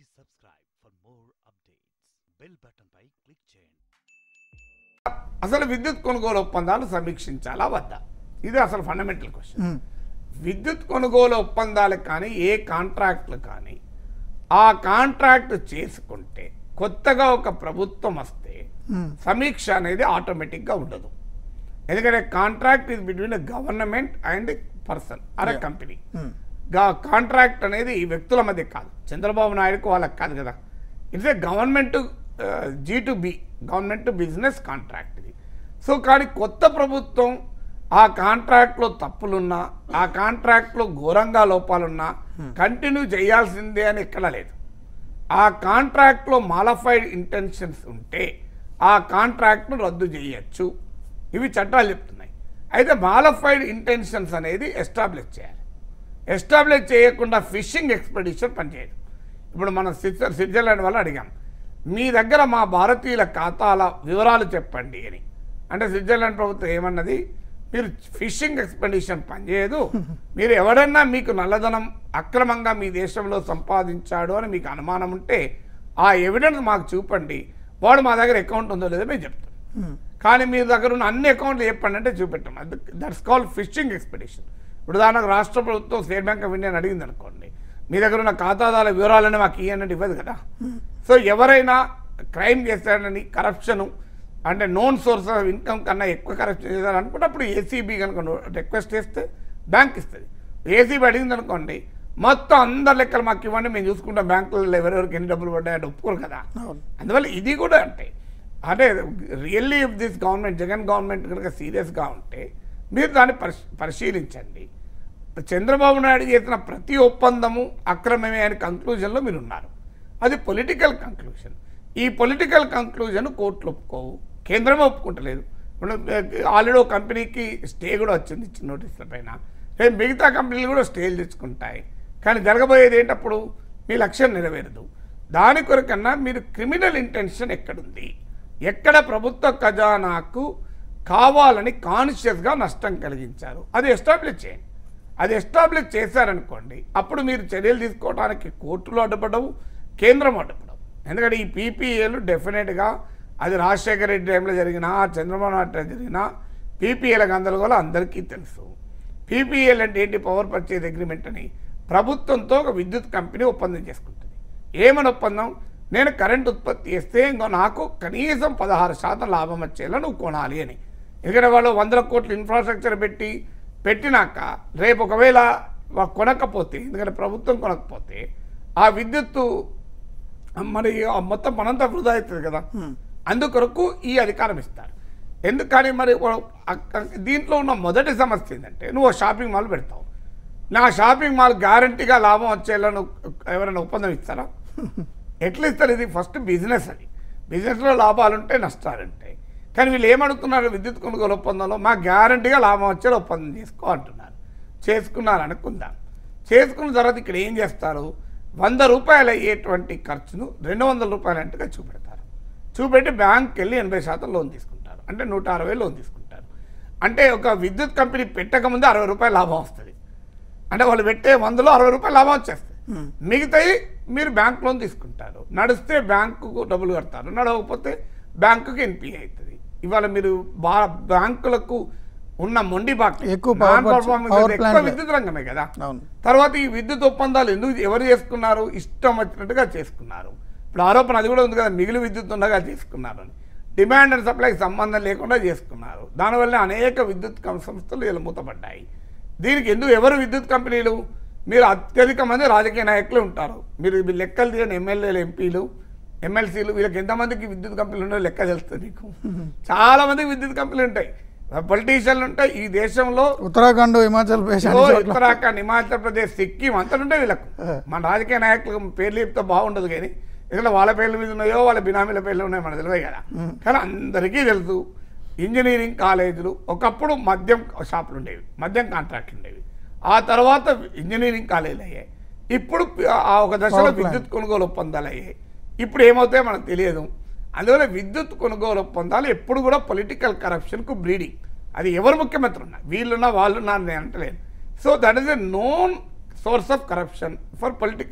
Please subscribe for more updates. Bell button pi click చేయండి అసలు విద్యుత్ కొనుగోలు ఒప్పందాలు సమీక్షించాలా వద్దా ఇది అసలు ఫండమెంటల్ క్వశ్చన్ విద్యుత్ కొనుగోలు ఒప్పందాలకు కానీ ఏ కాంట్రాక్ట్లు కానీ ఆ కాంట్రాక్ట్ చేసుకుంటే కొత్తగా ఒక ప్రభుత్వం వస్తే సమీక్ష అనేది ఆటోమేటిక్గా ఉండదు ఎందుకంటే contract is between government and person అరే కంపెనీ కాంట్రాక్ట్ అనేది ఈ వ్యక్తుల మధ్య కాదు చంద్రబాబు నాయుడుకు వాళ్ళకి కాదు కదా it's a government G to B government business contract ఇది సో కానీ కొత్త ప్రభుత్వం ఆ కాంట్రాక్ట్లో తప్పులున్నా ఆ కాంట్రాక్ట్లో ఘోరంగా లోపాలున్నా కంటిన్యూ చేయాల్సిందే అని ఎక్కడ లేదు ఆ కాంట్రాక్ట్లో మాలఫైడ్ ఇంటెన్షన్స్ ఉంటే ఆ కాంట్రాక్ట్ను రద్దు చేయొచ్చు ఇవి చట్టాలు చెప్తున్నాయి అయితే మాలఫైడ్ ఇంటెన్షన్స్ అనేది ఎస్టాబ్లిష్ చేయాలి ఎస్టాబ్లిష్ చేయకుండా ఫిషింగ్ ఎక్స్పెడిషన్ పనిచేయదు ఇప్పుడు మనం స్విట్జర్ స్విట్జర్లాండ్ వల్ల అడిగాం మీ దగ్గర మా భారతీయుల ఖాతాల వివరాలు చెప్పండి అని అంటే స్విట్జర్లాండ్ ప్రభుత్వం ఏమన్నది మీరు ఫిషింగ్ ఎక్స్పెడిషన్ పనిచేయదు మీరు ఎవడన్నా మీకు నల్లధనం అక్రమంగా మీ దేశంలో సంపాదించాడు అని మీకు అనుమానం ఉంటే ఆ ఎవిడెన్స్ మాకు చూపండి వాడు మా దగ్గర అకౌంట్ ఉందో లేదో మేము చెప్తాం కానీ మీ దగ్గర ఉన్న అన్ని అకౌంట్లు చెప్పండి అంటే చూపెట్టాం దట్స్ కాల్ ఫిషింగ్ ఎక్స్పెడిషన్ ఇప్పుడు ఉదాహరణకు రాష్ట్ర ప్రభుత్వం స్టేట్ బ్యాంక్ ఆఫ్ ఇండియా అడిగింది అనుకోండి మీ దగ్గర ఉన్న ఖాతాదారుల వివరాలని మాకు ఇవ్వనంటే ఇవ్వదు కదా సో ఎవరైనా క్రైమ్ చేశాడని కరప్షను అంటే నోన్ సోర్స్ ఆఫ్ ఇన్కమ్ కన్నా ఎక్కువ కరప్షన్ చేశారు అనుకున్నప్పుడు ఏసీబీ కనుక రిక్వెస్ట్ చేస్తే బ్యాంక్ ఇస్తుంది ఏసీబీ అడిగింది అనుకోండి మొత్తం అందరి లెక్కలు మాకు ఇవ్వండి మేము చూసుకుంటాం బ్యాంకులలో ఎవరెవరికి ఎన్ని డబ్బులు పడ్డాయని ఒప్పుకోరు కదా అందువల్ల ఇది కూడా అంటే అంటే really if this government Jagan government కనుక సీరియస్గా ఉంటే మీరు దాన్ని పరిశీ పరిశీలించండి చంద్రబాబు నాయుడు చేసిన ప్రతి ఒప్పందము అక్రమమే అనే కంక్లూజన్లో మీరు ఉన్నారు అది పొలిటికల్ కంక్లూజన్ ఈ పొలిటికల్ కంక్లూజన్ కోర్టులు ఒప్పుకోవు కేంద్రమే ఒప్పుకుంటలేదు ఇప్పుడు ఆల్రెడీ ఒక కంపెనీకి స్టే కూడా వచ్చింది ఇచ్చిన నోటీసుల పైన రేపు మిగతా కంపెనీలు కూడా స్టేలు తెచ్చుకుంటాయి కానీ జరగబోయేది ఏంటప్పుడు మీ లక్ష్యం నెరవేరదు దాని కొరకన్నా మీరు క్రిమినల్ ఇంటెన్షన్ ఎక్కడుంది ఎక్కడ ప్రభుత్వ ఖజానాకు కావాలని కాన్షియస్గా నష్టం కలిగించారు అది ఎస్టాబ్లిష్ చేయండి అది ఎస్టాబ్లిష్ చేశారనుకోండి అప్పుడు మీరు చర్యలు తీసుకోవడానికి కోర్టులు అడ్డుపడవు కేంద్రం అడ్డుపడవు ఎందుకంటే ఈ పీపీఏలు డెఫినెట్గా అది రాజశేఖర రెడ్డి టైంలో జరిగినా చంద్రబాబు నాయుడు టైంలో జరిగినా పీపీఏల గందరగోళం అందరికీ తెలుసు పీపీఎల్ అంటే ఏంటి పవర్ పర్చేజ్ అగ్రిమెంట్ అని ప్రభుత్వంతో ఒక విద్యుత్ కంపెనీ ఒప్పందం చేసుకుంటుంది ఏమని ఒప్పందం నేను కరెంట్ ఉత్పత్తి చేస్తే ఇంకో నాకు కనీసం పదహారు శాతం లాభం వచ్చేలా నువ్వు కొనాలి అని ఎందుకంటే వాళ్ళు వందల కోట్ల ఇన్ఫ్రాస్ట్రక్చర్ పెట్టి పెట్టినాక రేపు ఒకవేళ వా- కొనకపోతే ఎందుకంటే ప్రభుత్వం కొనకపోతే ఆ విద్యుత్తు మరి ఆ మొత్తం పనంతా వృధా అవుతుంది కదా అందుకొరకు ఈ అధికారం ఇస్తారు ఎందుకని మరి ఓ- అక్క- దీంట్లో ఉన్న మొదటి సమస్య ఏంటంటే నువ్వు ఓ షాపింగ్ మాల్ పెడతావు నా షాపింగ్ మాల్ గ్యారంటీగా లాభం వచ్చేలా నువ్వు ఎవరైనా ఒప్పందం ఇస్తారా ఎట్లా ఇస్తారు ఇది ఫస్ట్ బిజినెస్ అది బిజినెస్లో లాభాలు ఉంటాయి నష్టాలు ఉంటాయి కానీ వీళ్ళు ఏమడుగుతున్నారు విద్యుత్ కొనుగోలు ఒప్పందంలో మా గ్యారంటీగా లాభం వచ్చేలా ఒప్పందం చేసుకో అంటున్నారు చేసుకున్నారు అనుకుందాం చేసుకున్న తర్వాత ఇక్కడ ఏం చేస్తారు వంద రూపాయలు అయ్యేటువంటి ఖర్చును రెండు వందల రూపాయలంటగా చూపెడతారు చూపెట్టి బ్యాంక్కి వెళ్ళి ఎనభై శాతం లోన్ తీసుకుంటారు అంటే నూట అరవై లోన్ తీసుకుంటారు అంటే ఒక విద్యుత్ కంపెనీ పెట్టకముందే అరవై రూపాయలు లాభం వస్తుంది అంటే వాళ్ళు పెట్టే వందలో అరవై రూపాయలు లాభం వచ్చేస్తుంది మిగతాయి మీరు బ్యాంక్ లోన్ తీసుకుంటారు నడిస్తే బ్యాంకుకు డబ్బులు కడతారు నడవకపోతే బ్యాంకుకి ఎన్పిఐ అవుతుంది ఇవాళ మీరు బా బ్యాంకులకు ఉన్న మొండి బాకీ ఎక్కువ power non purchase- performance power అయితే ఎక్కువ plant. విద్యుత్ రంగమే కదా అవును తర్వాత ఈ విద్యుత్ ఒప్పందాలు ఎందుకు ఎవరు చేసుకున్నారు ఇష్టం వచ్చినట్టుగా చేసుకున్నారు ఇప్పుడు ఆరోపణ అది కూడా ఉంది కదా మిగిలి విద్యుత్ ఉండగా చేసుకున్నారు అని డిమాండ్ అండ్ సప్లైకి సంబంధం లేకుండా చేసుకున్నారు దానివల్ల అనేక విద్యుత్ కం- సంస్థలు ఇలా మూతపడ్డాయి దీనికి ఎందుకు ఎవరు విద్యుత్ కంపెనీలు మీరు అత్యధిక మంది రాజకీయ నాయకులు ఉంటారు మీరు ఇవి లెక్కలు తీయని ఎమ్మెల్యేలు ఎంపీలు ఎమ్మెల్సీలు వీళ్ళకి ఎంతమందికి విద్యుత్ కంపెనీలు ఉన్నాయో లెక్క తెలుస్తుంది మీకు చాలా మందికి విద్యుత్ కంపెనీలు ఉంటాయి పొలిటీషియన్లు ఉంటాయి ఈ దేశంలో ఉత్తరాఖండ్ హిమాచల్ ప్రదేశ్ ఓ, అన్ని చోట్ల ఉత్తరాఖండ్ హిమాచల్ ప్రదేశ్ సిక్కిం అంతా ఉంటాయి వీళ్ళకు మన రాజకీయ నాయకులకు పేర్లు చెప్తే బాగుండదు కానీ ఎందుకంటే వాళ్ళ పేర్ల మీద ఉన్నాయో వాళ్ళ బినామీల పేర్లు ఉన్నాయో మనకు తెలివే కదా కానీ అందరికీ తెలుసు ఇంజనీరింగ్ కాలేజీలు ఒకప్పుడు మద్యం షాపులు ఉండేవి మద్యం కాంట్రాక్ట్లు ఉండేవి ఆ తర్వాత ఇంజనీరింగ్ కాలేజీలు అయ్యాయి ఇప్పుడు ఆ ఒక దశలో Power plant. విద్యుత్ కొనుగోలు ఒప్పందాలు అయ్యాయి ఇప్పుడు ఏమవుతాయో మనకు తెలియదు అందువల్ల విద్యుత్ కొనుగోలు ఒప్పందాలు ఎప్పుడు కూడా పొలిటికల్ కరప్షన్కు బ్రీడింగ్ అది ఎవరు ముఖ్యమంత్రి ఉన్నా వీళ్ళున్నా వాళ్ళున్నా అని నేను అంటలేను so that is a known source of corruption for political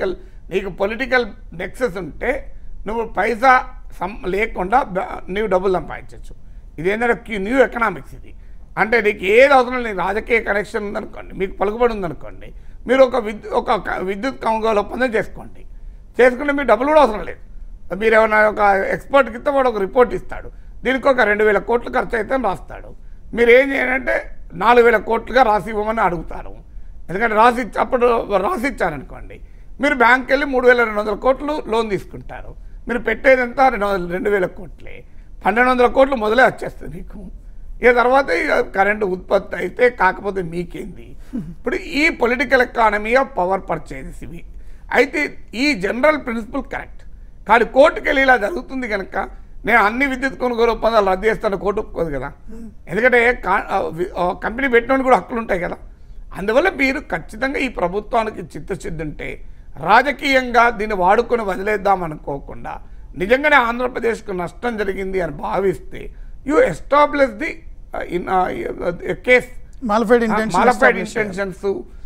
నీకు పొలిటికల్ నెక్సెస్ ఉంటే నువ్వు పైసా సం లేకుండా బ- నీవు డబ్బులు సంపాదించవచ్చు ఇదేంటంటే క్యూ- న్యూ ఎకనామిక్స్ ఇది అంటే నీకు ఏది అవసరం లేదు రాజకీయ కనెక్షన్ ఉందనుకోండి మీకు పలుకుబడి ఉందనుకోండి మీరు ఒక విద్యు ఒక క- విద్యుత్ కొనుగోలు ఒప్పందం చేసుకోండి చేసుకుంటే మీకు డబ్బులు కూడా అవసరం లేదు మీరు ఏమైనా ఒక ఎక్స్పర్ట్కి ఇస్తే వాడు ఒక రిపోర్ట్ ఇస్తాడు దీనికి ఒక రెండు వేల కోట్లు ఖర్చు అయితే అని రాస్తాడు మీరు ఏం చేయాలంటే నాలుగు వేల కోట్లుగా రాసి ఇవ్వమని అడుగుతారు ఎందుకంటే రాసి ఇచ్చి- అప్పుడు రాసి ఇచ్చారనుకోండి మీరు బ్యాంక్కి వెళ్ళి మూడు వేల రెండు వందల కోట్లు లోన్ తీసుకుంటారు మీరు పెట్టేదంతా రెండు వందల రెండు వేల కోట్లే పన్నెండు వందల కోట్లు మొదలే వచ్చేస్తుంది మీకు ఇక తర్వాత ఇక కరెంటు ఉత్పత్తి అయితే కాకపోతే మీకేంది ఇప్పుడు ఈ political economy of power purchases ఇవి అయితే ఈ జనరల్ ప్రిన్సిపల్ కరెక్ట్ కానీ కోర్టుకి వెళ్ళి ఇలా జరుగుతుంది కనుక నేను అన్ని విద్యుత్ కొనుగోలు ఒప్పందాలు రద్దు చేస్తాను కోర్టు ఒప్పుకోదు కదా ఎందుకంటే కా- ఆ వి- ఆ కంపెనీ పెట్టినోడికి కూడా హక్కులు ఉంటాయి కదా అందువల్ల మీరు ఖచ్చితంగా ఈ ప్రభుత్వానికి చిత్తశుద్ధి ఉంటే రాజకీయంగా దీన్ని వాడుకొని వదిలేద్దాం అనుకోకుండా నిజంగానే ఆంధ్రప్రదేశ్కు నష్టం జరిగింది అని భావిస్తే you establish the in case malafide intention malafide intentions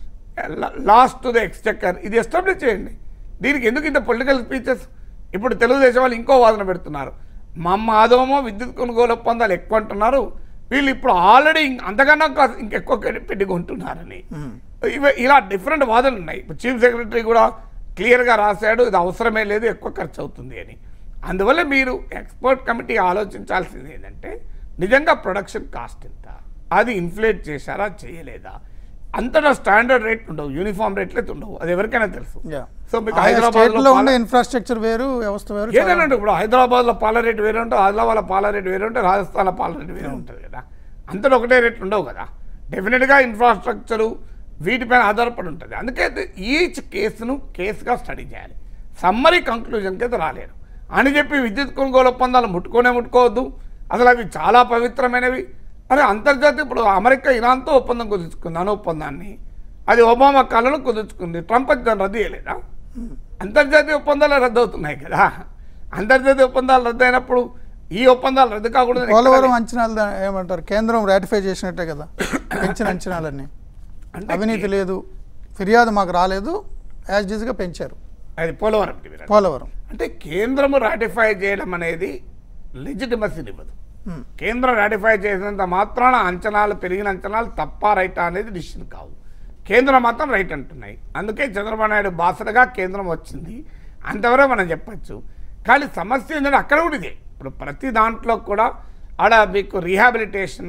lost to the exchequer ఇది ఎస్టాబ్లిష్ చేయండి దీనికి ఎందుకు ఇంత పొలిటికల్ స్పీచెస్ ఇప్పుడు తెలుగుదేశం వాళ్ళు ఇంకో వాదన పెడుతున్నారు మా మాధవమో విద్యుత్ కొనుగోలు ఒప్పందాలు ఎక్కువ అంటున్నారు వీళ్ళు ఇప్పుడు ఆల్రెడీ అంతకన్నా కాస్త ఇంకెక్కువ పెట్టి కొంటున్నారని ఇవి ఇలా డిఫరెంట్ వాదనలు ఉన్నాయి ఇప్పుడు చీఫ్ సెక్రటరీ కూడా క్లియర్గా రాశాడు ఇది అవసరమే లేదు ఎక్కువ ఖర్చు అవుతుంది అని అందువల్ల మీరు ఎక్స్పర్ట్ కమిటీ ఆలోచించాల్సింది ఏంటంటే నిజంగా ప్రొడక్షన్ కాస్ట్ ఎంత అది ఇన్ఫ్లేట్ చేశారా చేయలేదా అంతటా స్టాండర్డ్ రేట్ ఉండవు యూనిఫామ్ రేట్లు అయితే ఉండవు అది ఎవరికైనా తెలుసు సో మీకు స్టేట్ లో హైదరాబాద్ ఉండే ఇన్ఫ్రాస్ట్రక్చర్ వేరు వ్యవస్థ వేరు చాలా- ఏదైనా ఇప్పుడు హైదరాబాద్లో పాల రేటు వేరే ఉంటుంది ఆదిలాబాద్లో పాల రేటు వేరే ఉంటుంది రాజస్థాన్లో పాల రేటు వేరే ఉంటుంది కదా అంతటా ఒకటే రేట్లు ఉండవు కదా డెఫినెట్గా ఇన్ఫ్రాస్ట్రక్చరు వీటిపైన ఆధారపడి ఉంటుంది అందుకే ఈచ్ కేసును కేసుగా స్టడీ చేయాలి సమ్మరీ కంక్లూజన్కి అయితే రాలేరు అని చెప్పి విద్యుత్ కొనుగోలు ఒప్పందాలు ముట్టుకోనే ముట్టుకోవద్దు అసలు అవి చాలా పవిత్రమైనవి అరే అంతర్జాతీయ ఇప్పుడు అమెరికా ఇరాన్తో ఒప్పందం కుదుర్చుకుంది అణు ఒప్పందాన్ని అది ఒబామా కాలంలో కుదుర్చుకుంది ట్రంప్ అది దాన్ని రద్దు చేయలేదా అంతర్జాతీయ ఒప్పందాలు రద్దు అవుతున్నాయి కదా అంతర్జాతీయ ఒప్పందాలు రద్దు అయినప్పుడు ఈ ఒప్పందాలు రద్దు కాకూడదు పోలవరం అంచనాలు దా- ఏమంటారు కేంద్రం రాటిఫై చేసినట్టే కదా పెంచిన అంచనాలన్నీ అంటే అవినీతి లేదు ఫిర్యాదు మాకు రాలేదు యాజ్ డీజ్గా పెంచారు అది పోలవరం డివిజన్. పోలవరం అంటే కేంద్రము రాటిఫై చేయడం అనేది లెజిటిమసీని ఇవ్వదు Hmm. కేంద్రం రాటిఫై చేసినంత మాత్రాన అంచనాలు పెరిగిన అంచనాలు తప్ప రైట్ అనేది డిసిషన్ కావు కేంద్రం మాత్రం రైట్ అంటున్నాయి అందుకే చంద్రబాబు నాయుడు బాసటగా కేంద్రం వచ్చింది అంతవరకు మనం చెప్పచ్చు కానీ సమస్య ఏంటంటే అక్కడ కూడా ఇదే ఇప్పుడు ప్రతి దాంట్లో కూడా ఆడ మీకు రీహాబిలిటేషన్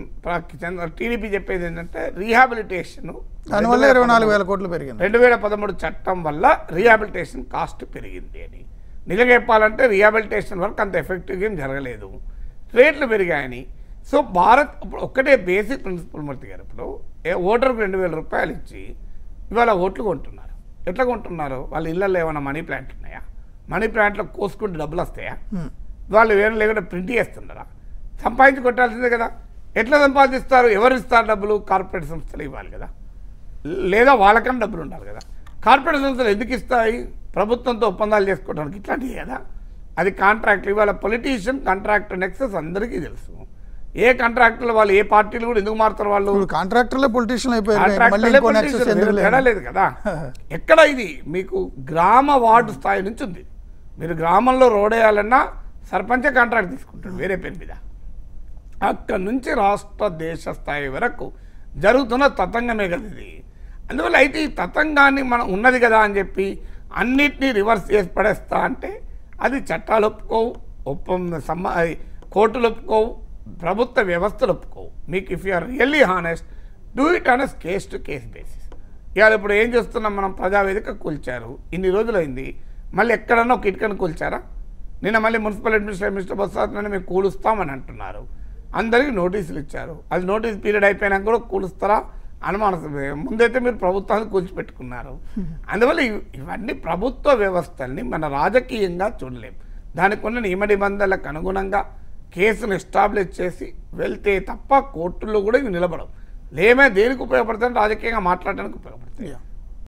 టీడీపీ చెప్పేది ఏంటంటే రీహాబిలిటేషన్ దానివల్ల ఇరవై నాలుగు వేల కోట్లు పెరిగింది రెండు వేల పదమూడు చట్టం వల్ల రీహాబిలిటేషన్ కాస్ట్ పెరిగింది అని నిజంగా చెప్పాలంటే రీహాబిలిటేషన్ వర్క్ అంత ఎఫెక్టివ్గా ఏం జరగలేదు రేట్లు పెరిగాయని సో భారత్ ఇప్పుడు ఒక్కటే బేసిక్ ప్రిన్సిపల్ మూర్తి గారు ఇప్పుడు ఏ ఓటర్కి రెండు వేల రూపాయలు ఇచ్చి ఇవాళ ఓట్లు కొంటున్నారు ఎట్లా కొంటున్నారు వాళ్ళ ఇళ్ళల్లో ఏమైనా మనీ ప్లాంట్ ఉన్నాయా మనీ ప్లాంట్లో కోసుకుంటే డబ్బులు వస్తాయా Hmm. వాళ్ళు వేరే లేకుండా ప్రింట్ చేస్తున్నారా సంపాదించి కొట్టాల్సిందే కదా ఎట్లా సంపాదిస్తారు ఎవరు ఇస్తారు డబ్బులు కార్పొరేట్ సంస్థలు ఇవ్వాలి కదా లేదా వాళ్ళకన్నా డబ్బులు ఉండాలి కదా కార్పొరేట్ సంస్థలు ఎందుకు ఇస్తాయి ప్రభుత్వంతో ఒప్పందాలు చేసుకోవడానికి ఇట్లాంటివి కదా అది కాంట్రాక్ట్ ఇవాళ పొలిటీషియన్ కాంట్రాక్ట్ నెక్సెస్ అందరికీ తెలుసు ఏ కాంట్రాక్టులు వాళ్ళు ఏ పార్టీలు కూడా ఎందుకు మారుతారు వాళ్ళు ఇప్పుడు కాంట్రాక్టర్లే పొలిటీషియన్ అయిపోయారు మళ్ళీ కాంట్రాక్టర్లే ఇంకో politician, నెక్సెస్ ఎందుకు వేరే లేదు తేడా లేదు కదా ఎక్కడ ఇది మీకు గ్రామ వార్డు స్థాయి నుంచి ఉంది మీరు గ్రామంలో రోడ్ వేయాలన్నా సర్పంచే కాంట్రాక్ట్ తీసుకుంటాడు వేరే పేరు మీద అక్కడ నుంచి రాష్ట్ర దేశ స్థాయి వరకు జరుగుతున్న తతంగమే కదా ఇది అందువల్ల అయితే ఈ తతంగాన్ని మనం ఉన్నది కదా అని చెప్పి అన్నిటినీ రివర్స్ చేసి పడేస్తా అంటే అది చట్టాలు ఒప్పుకోవు ఒప్పం సమ్మ అది కోర్టులు ఒప్పుకోవు ప్రభుత్వ వ్యవస్థలు ఒప్పుకోవు మీకు if you are really honest do it on case to case basis ఇవాళ ఇప్పుడు ఏం చేస్తున్నాం మనం ప్రజావేదిక కూల్చారు ఇన్ని రోజులైంది మళ్ళీ ఎక్కడన్నా ఒక ఇటుకను కూల్చారా నిన్న మళ్ళీ మున్సిపల్ అడ్మినిస్ట్రేషన్ మినిస్టర్ బొత్సాన్ని మేము కూలుస్తామని అంటున్నారు అందరికీ నోటీసులు ఇచ్చారు అది నోటీస్ పీరియడ్ అయిపోయినాక కూడా కూలుస్తారా అనుమానం ముందైతే మీరు ప్రభుత్వాన్ని కూల్చిపెట్టుకున్నారు అందువల్ల ఇవ్- ఇవన్నీ ప్రభుత్వ వ్యవస్థల్ని మన రాజకీయంగా చూడలేం దానికి ఉన్న నియమ నిబంధనలకు అనుగుణంగా కేసును ఎస్టాబ్లిష్ చేసి వెళ్తే తప్ప కోర్టుల్లో కూడా ఇవి నిలబడవు లేమే దేనికి ఉపయోగపడతాయి రాజకీయంగా మాట్లాడడానికి ఉపయోగపడతాయి Yeah.